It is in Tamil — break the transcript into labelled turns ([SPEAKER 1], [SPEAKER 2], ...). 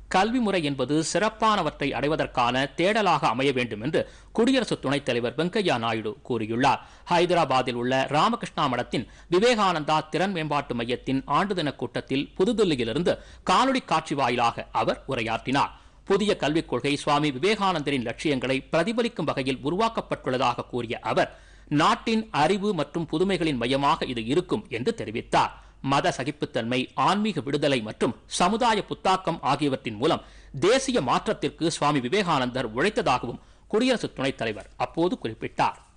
[SPEAKER 1] கல்வி முறை என்பது சிறப்பானவற்றை அடைவதற்கான தேடலாக அமைய வேண்டும் என்று குடியரசு துணைத் தலைவர் வெங்கையா நாயுடு கூறியுள்ளார் ஹைதராபாத்தில் உள்ள ராமகிருஷ்ணா மடத்தின் விவேகானந்தா திறன் மேம்பாட்டு மையத்தின் ஆண்டு தின கூட்டத்தில் புதுதில்லியிலிருந்து காணொலி காட்சி வாயிலாக அவர் உரையாற்றினார் புதிய கல்விக் கொள்கை சுவாமி விவேகானந்தரின் லட்சியங்களை பிரதிபலிக்கும் வகையில் உருவாக்கப்பட்டுள்ளதாக கூறிய அவர் நாட்டின் அறிவு மற்றும் புதுமைகளின் மையமாக இது இருக்கும் என்று தெரிவித்தார் மத சகிப்புத்தன்மை ஆன்மீக விடுதலை மற்றும் சமுதாய புத்தாக்கம் ஆகியவற்றின் மூலம் தேசிய மாற்றத்திற்கு சுவாமி விவேகானந்தர் உழைத்ததாகவும் குடியரசு துணைத் தலைவர் அப்போது குறிப்பிட்டார்